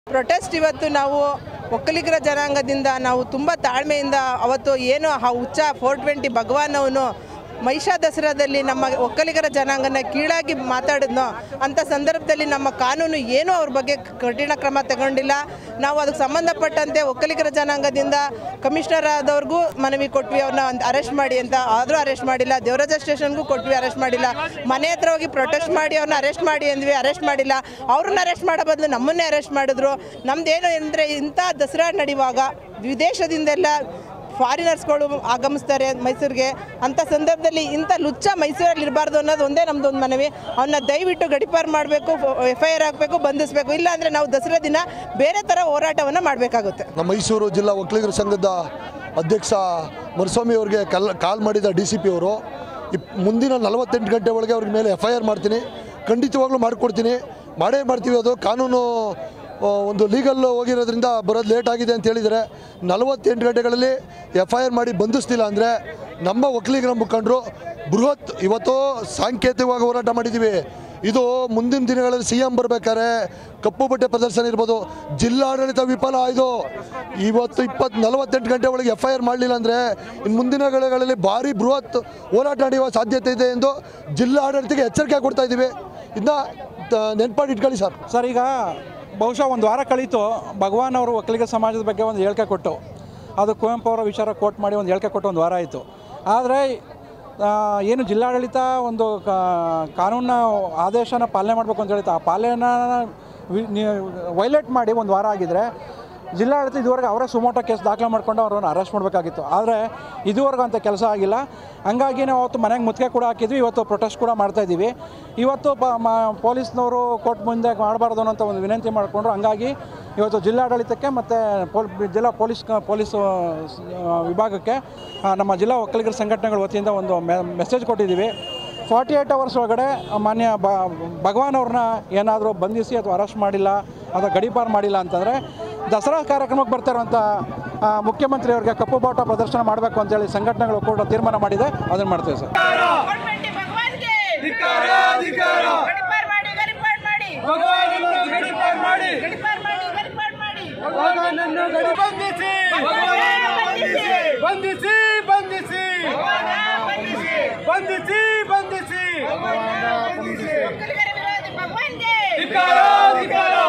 protest ಇವತ್ತು ನಾವು ಒಕ್ಕಲಿಗರ ಜನಾಂಗದಿಂದ ನಾವು ತುಂಬ ತಾಳ್ಮೆಯಿಂದ ಅವತ್ತು ಏನು ಆ ಹುಚ್ಚ ಫೋರ್ ಟ್ವೆಂಟಿ ಭಗವಾನ್ ಅವನು ಮಹಿಷಾ ದಸರಾದಲ್ಲಿ ನಮ್ಮ ಒಕ್ಕಲಿಗರ ಜನಾಂಗನ ಕೀಳಾಗಿ ಮಾತಾಡಿದ್ನೋ ಅಂಥ ಸಂದರ್ಭದಲ್ಲಿ ನಮ್ಮ ಕಾನೂನು ಏನೂ ಅವ್ರ ಬಗ್ಗೆ ಕಠಿಣ ಕ್ರಮ ತಗೊಂಡಿಲ್ಲ ನಾವು ಅದಕ್ಕೆ ಸಂಬಂಧಪಟ್ಟಂತೆ ಒಕ್ಕಲಿಗರ ಜನಾಂಗದಿಂದ ಕಮಿಷನರ್ ಆದವ್ರಿಗೂ ಮನವಿ ಕೊಟ್ವಿ ಅವ್ರನ್ನ ಅರೆಸ್ಟ್ ಮಾಡಿ ಅಂತ ಆದರೂ ಅರೆಸ್ಟ್ ಮಾಡಿಲ್ಲ ದೇವರಾಜ ಸ್ಟೇಷನ್ಗೂ ಕೊಟ್ವಿ ಅರೆಸ್ಟ್ ಮಾಡಿಲ್ಲ ಮನೆ ಹತ್ರ ಹೋಗಿ ಪ್ರೊಟೆಸ್ಟ್ ಮಾಡಿ ಅವ್ರನ್ನ ಅರೆಸ್ಟ್ ಮಾಡಿ ಅಂದ್ವಿ ಅರೆಸ್ಟ್ ಮಾಡಿಲ್ಲ ಅವ್ರನ್ನ ಅರೆಸ್ಟ್ ಮಾಡೋ ಬದಲು ನಮ್ಮನ್ನೇ ಅರೆಸ್ಟ್ ಮಾಡಿದ್ರು ನಮ್ದೇನು ಅಂದರೆ ಇಂಥ ದಸರಾ ನಡೆಯುವಾಗ ವಿದೇಶದಿಂದೆಲ್ಲ ಫಾರಿನರ್ಸ್ಗಳು ಆಗಮಿಸ್ತಾರೆ ಮೈಸೂರಿಗೆ ಅಂಥ ಸಂದರ್ಭದಲ್ಲಿ ಇಂಥ ಲುಚ್ಚ ಮೈಸೂರಲ್ಲಿ ಇರಬಾರ್ದು ಅನ್ನೋದು ಒಂದೇ ನಮ್ಮದು ಒಂದು ಮನವಿ ಅವನ್ನ ದಯವಿಟ್ಟು ಗಡಿಪಾರು ಮಾಡಬೇಕು ಎಫ್ ಐ ಆರ್ ಹಾಕಬೇಕು ಬಂಧಿಸಬೇಕು ಇಲ್ಲಾಂದರೆ ನಾವು ದಸರಾ ದಿನ ಬೇರೆ ಥರ ಹೋರಾಟವನ್ನು ಮಾಡಬೇಕಾಗುತ್ತೆ ನಮ್ಮ ಮೈಸೂರು ಜಿಲ್ಲಾ ಒಕ್ಕಲಿಗರ ಸಂಘದ ಅಧ್ಯಕ್ಷ ಮರುಸ್ವಾಮಿ ಅವರಿಗೆ ಕಲ್ ಕಾಲ್ ಮಾಡಿದ ಡಿ ಸಿ ಪಿ ಅವರು ಇಪ್ ಮುಂದಿನ ನಲವತ್ತೆಂಟು ಗಂಟೆ ಒಳಗೆ ಅವ್ರ ಮೇಲೆ ಎಫ್ ಐ ಆರ್ ಮಾಡ್ತೀನಿ ಖಂಡಿತವಾಗ್ಲೂ ಮಾಡಿಕೊಡ್ತೀನಿ ಮಾಡೇ ಮಾಡ್ತೀವಿ ಅದು ಕಾನೂನು ಆ, ಒಂದು ಲೀಗಲ್ ಹೋಗಿರೋದ್ರಿಂದ ಬರೋದು ಲೇಟ್ ಆಗಿದೆ ಅಂತ ಹೇಳಿದರೆ ನಲವತ್ತೆಂಟು ಗಂಟೆಗಳಲ್ಲಿ ಎಫ್ ಐ ಆರ್ ಮಾಡಿ ಬಂಧಿಸ್ತಿಲ್ಲ ಅಂದರೆ ನಮ್ಮ ಒಕ್ಕಲಿಗರ ಮುಖಂಡರು ಬೃಹತ್ ಇವತ್ತು ಸಾಂಕೇತಿಕವಾಗಿ ಹೋರಾಟ ಮಾಡಿದ್ದೀವಿ ಇದು ಮುಂದಿನ ದಿನಗಳಲ್ಲಿ ಸಿ ಎಂ ಬರ್ಬೇಕಾದ್ರೆ ಕಪ್ಪು ಬಟ್ಟೆ ಪ್ರದರ್ಶನ ಇರ್ಬೋದು ಜಿಲ್ಲಾಡಳಿತ ವಿಫಲ ಆಯ್ದು ಇವತ್ತು ಇಪ್ಪತ್ತು ನಲವತ್ತೆಂಟು ಗಂಟೆ ಒಳಗೆ ಎಫ್ ಐ ಆರ್ ಮಾಡಲಿಲ್ಲ ಅಂದರೆ ಇನ್ನು ಮುಂದಿನ ಗಳಿಗಳಲ್ಲಿ ಭಾರಿ ಬೃಹತ್ ಹೋರಾಟ ನಡೆಯುವ ಸಾಧ್ಯತೆ ಇದೆ ಎಂದು ಜಿಲ್ಲಾಡಳಿತಕ್ಕೆ ಎಚ್ಚರಿಕೆ ಕೊಡ್ತಾ ಇದ್ದೀವಿ ಇದನ್ನ ನೆನ್ಪಾಡಿ ಇಟ್ಕೊಳ್ಳಿ ಸರ್ ಸರ್ ಈಗ ಬಹುಶಃ ಒಂದು ವಾರ ಕಳೀತು ಭಗವಾನ್ ಅವರು ಒಕ್ಕಲಿಗ ಸಮಾಜದ ಬಗ್ಗೆ ಒಂದು ಹೇಳಿಕೆ ಕೊಟ್ಟು ಅದು ಕುವೆಂಪು ಅವರ ವಿಚಾರ ಕೋಟ್ ಮಾಡಿ ಒಂದು ಹೇಳಿಕೆ ಕೊಟ್ಟು ಒಂದು ವಾರ ಆಯಿತು ಆದರೆ ಏನು ಜಿಲ್ಲಾಡಳಿತ ಒಂದು ಕಾ- ಕಾನೂನ ಆದೇಶನ ಪಾಲನೆ ಮಾಡಬೇಕು ಅಂತ ಹೇಳಿತ್ತು ಆ ಪಾಲನೆನ ವೈಲೇಟ್ ಮಾಡಿ ಒಂದು ವಾರ ಆಗಿದ್ರೆ ಜಿಲ್ಲಾಡಳಿತ ಇದುವರೆಗೆ ಅವರೇ ಸುಮೋಟೋ ಕೇಸ್ ದಾಖಲೆ ಮಾಡ್ಕೊಂಡು ಅವರನ್ನು ಅರೆಸ್ಟ್ ಮಾಡಬೇಕಾಗಿತ್ತು ಆದರೆ ಇದುವರೆಗೂ ಅಂಥ ಕೆಲಸ ಆಗಿಲ್ಲ ಹಂಗಾಗಿ ನಾವು ಅವತ್ತು ಮನೆಗೆ ಮುತ್ತಿಗೆ ಕೂಡ ಹಾಕಿದ್ವಿ ಇವತ್ತು ಪ್ರೊಟೆಸ್ಟ್ ಕೂಡ ಮಾಡ್ತಾ ಇದ್ದೀವಿ ಇವತ್ತು ಪ ಮ ಪೊಲೀಸ್ನವರು ಕೋರ್ಟ್ ಮುಂದೆ ಮಾಡಬಾರ್ದು ಅನ್ನೋಂಥ ಒಂದು ವಿನಂತಿ ಮಾಡಿಕೊಂಡ್ರು ಹಂಗಾಗಿ ಇವತ್ತು ಜಿಲ್ಲಾಡಳಿತಕ್ಕೆ ಮತ್ತು ಪೊಲ್ ಜಿಲ್ಲಾ ಪೊಲೀಸ್ ಕ- ಪೊಲೀಸ್ ಆ, ವಿಭಾಗಕ್ಕೆ ಆ, ನಮ್ಮ ಜಿಲ್ಲಾ ಒಕ್ಕಲಿಗರ ಸಂಘಟನೆಗಳ ವತಿಯಿಂದ ಒಂದು ಮೆಸೇಜ್ ಕೊಟ್ಟಿದ್ದೀವಿ ಫಾರ್ಟಿ ಏಯ್ಟ್ ಅವರ್ಸ್ ಒಳಗಡೆ ಮಾನ್ಯ ಬ ಭಗವಾನ್ ಅವ್ರನ್ನ ಏನಾದರೂ ಬಂಧಿಸಿ ಅಥವಾ ಅರೆಸ್ಟ್ ಮಾಡಿಲ್ಲ ಅಥವಾ ಗಡೀಪಾರು ಮಾಡಿಲ್ಲ ಅಂತಂದರೆ ದಸರಾ ಕಾರ್ಯಕ್ರಮಕ್ಕೆ ಬರ್ತಾ ಇರುವಂಥ ಆ, ಮುಖ್ಯಮಂತ್ರಿ ಅವರಿಗೆ ಕಪ್ಪು ಬಾಟ ಪ್ರದರ್ಶನ ಮಾಡಬೇಕು ಅಂತೇಳಿ ಸಂಘಟನೆಗಳು ಕೂಡ ತೀರ್ಮಾನ ಮಾಡಿದೆ ಅದನ್ನು ಮಾಡ್ತೇವೆ ಸರ್ ಗೌರ್ಮೆಂಟ್ ಭಗವಾನ್ಗೆ ಗಡಿಪಾರ್ ಮಾಡಿ ಗಡಿಪಾರ್ ಮಾಡಿ ಗಡಿಪಾರ್ ಮಾಡಿ ಗಡಿಪಾರ್ ಮಾಡಿ ಬಂಧಿಸಿ ಬಂಧಿಸಿ ಬಂಧಿಸಿ ಬಂಧಿಸಿ ಬಂಧಿಸಿ ಒಕ್ಕಲಿಗರ ವಿರೋಧಿ ಭಗವಾನ್ಗೆ ಧಿಕ್ಕಾರ ಧಿಕ್ಕಾರ